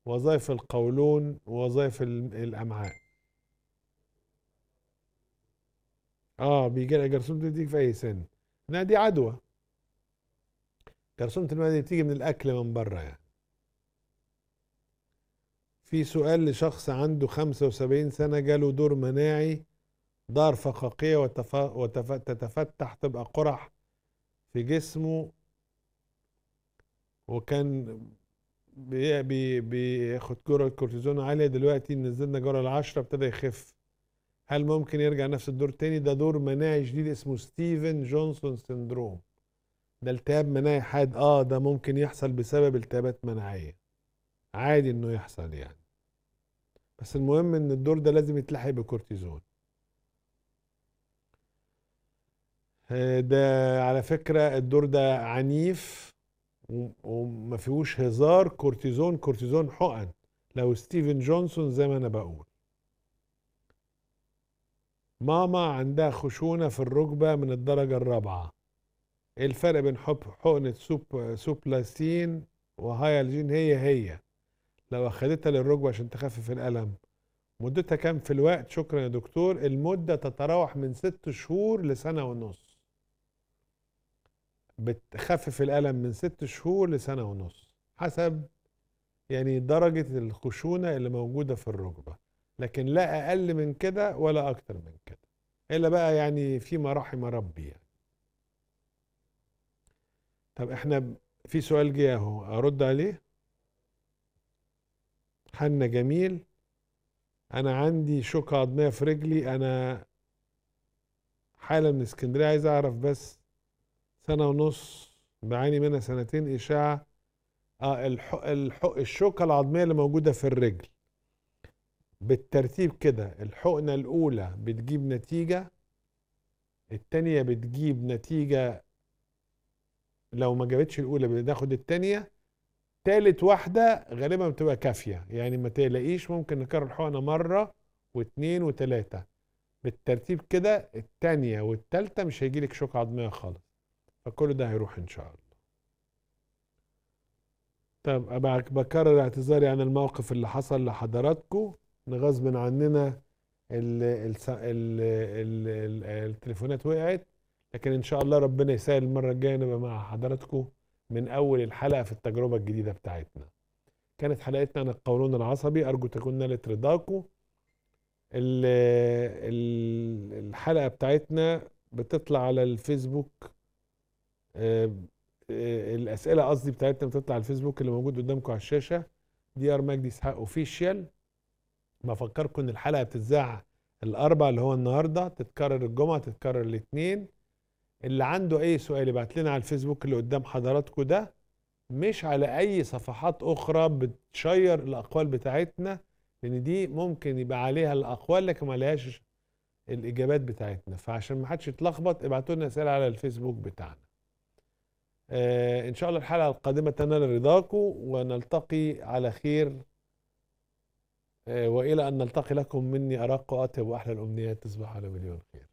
وظائف القولون ووظائف ال- الامعاء اه بيجي لها جرثومه دي في اي سن انها دي عدوى جرثومه المعده دي بتيجي من الاكل من بره يعني في سؤال لشخص عنده 75 سنة جاله دور مناعي دار فقاقية وتف... وتف... تتفتح تبقى قرح في جسمه وكان بي... بي... بياخد جرعة كورتيزون عالية دلوقتي نزلنا جرعة العشرة ابتدى يخف هل ممكن يرجع نفس الدور تاني ده دور مناعي جديد اسمه ستيفن جونسون سيندروم ده التهاب مناعي حاد اه ده ممكن يحصل بسبب التهابات مناعية عادي انه يحصل يعني بس المهم ان الدور ده لازم يتلحق بكورتيزون آه، ده على فكرة الدور ده عنيف و- وما فيهوش هزار كورتيزون كورتيزون حقن لو ستيفن جونسون زي ما انا بقول ماما عندها خشونة في الركبة من الدرجة الرابعة ايه الفرق بين حب حقنة سوب سوبلاسين وهايالجين هي هي لو اخدتها للركبة عشان تخفف الألم مدتها كام في الوقت شكرا يا دكتور المدة تتراوح من ست شهور لسنة ونص بتخفف الألم من ست شهور لسنة ونص حسب يعني درجة الخشونة اللي موجودة في الركبة لكن لا أقل من كده ولا أكتر من كده إلا بقى يعني فيما رحم ربي يعني. طب احنا ب- في سؤال جه اهو ارد عليه حنا جميل انا عندي شوكة عظمية في رجلي انا حالة من اسكندرية عايز اعرف بس سنة ونص بعاني منها سنتين اشاعة اه الح... الح... الشوكة العظمية اللي موجودة في الرجل بالترتيب كده الحقنة الاولى بتجيب نتيجة التانية بتجيب نتيجة لو ما جابتش الاولى بناخد التانية تالت واحدة غالبا بتبقى كافية يعني ما تقلقيش ممكن نكرر الحقنة مرة واتنين وتلاتة بالترتيب كده التانية والتالتة مش هيجيلك شوك عظمية خالص فكل ده هيروح ان شاء الله طب أبقى بكرر اعتذاري عن الموقف اللي حصل لحضراتكم إن غصب عننا ال ال ال ال ال التليفونات وقعت لكن ان شاء الله ربنا يسهل المرة الجاية نبقى مع حضراتكم من اول الحلقة في التجربة الجديدة بتاعتنا كانت حلقتنا عن القولون العصبي ارجو تكون نالت رضاكم ال- ال- الحلقة بتاعتنا بتطلع على الفيسبوك آه، آه، الأسئلة قصدي بتاعتنا بتطلع على الفيسبوك اللي موجود قدامكم على الشاشة دي ار مجدي اسحاق اوفيشال بفكركم ان الحلقة بتتذاع الأربع اللي هو النهاردة تتكرر الجمعة تتكرر الاثنين اللي عنده أي سؤال يبعت لنا على الفيسبوك اللي قدام حضراتكم ده مش على أي صفحات أخرى بتشير الأقوال بتاعتنا لأن دي ممكن يبقى عليها الأقوال لكن ما عليهاش الإجابات بتاعتنا فعشان ما حدش يتلخبط ابعتوا لنا رسالة على الفيسبوك بتاعنا آه إن شاء الله الحلقة القادمة تنال رضاكم ونلتقي على خير آه وإلى أن نلتقي لكم مني أرق وأطيب وأحلى الأمنيات تصبحوا على مليون خير